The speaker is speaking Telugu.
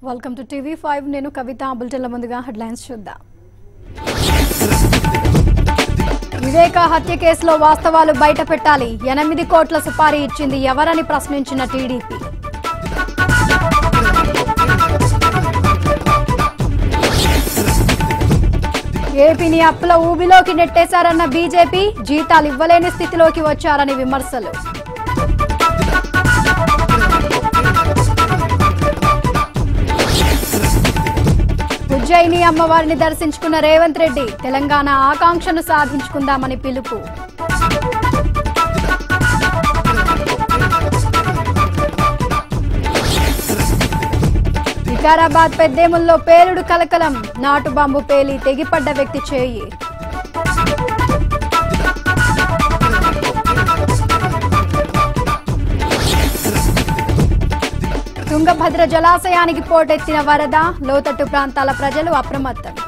వెల్కమ్ టు టీవీ ఫైవ్ నేను కవిత బులెటిన్ల ముందుగా హెడ్లైన్స్ చూద్దాం వివేక హత్య కేసులో వాస్తవాలు బయట పెట్టాలి ఎనిమిది కోట్ల సుపారీ ఇచ్చింది ఎవరని ప్రశ్నించిన టీడీపీ ఏపీని అప్పుల ఊబిలోకి నెట్టేశారన్న బీజేపీ జీతాలు ఇవ్వలేని స్థితిలోకి వచ్చారని విమర్శలు ఉజ్జయిని అమ్మవారిని దర్శించుకున్న రేవంత్ రెడ్డి తెలంగాణ ఆకాంక్షను సాధించుకుందామని పిలుపు వికారాబాద్ పెద్దేముల్లో పేలుడు కలకలం నాటు బాంబు పేలి తెగిపడ్డ వ్యక్తి చేయి తుంగభద్ర జలాశయానికి పోటెత్తిన వరద లోతట్టు ప్రాంతాల ప్రజలు అప్రమత్తం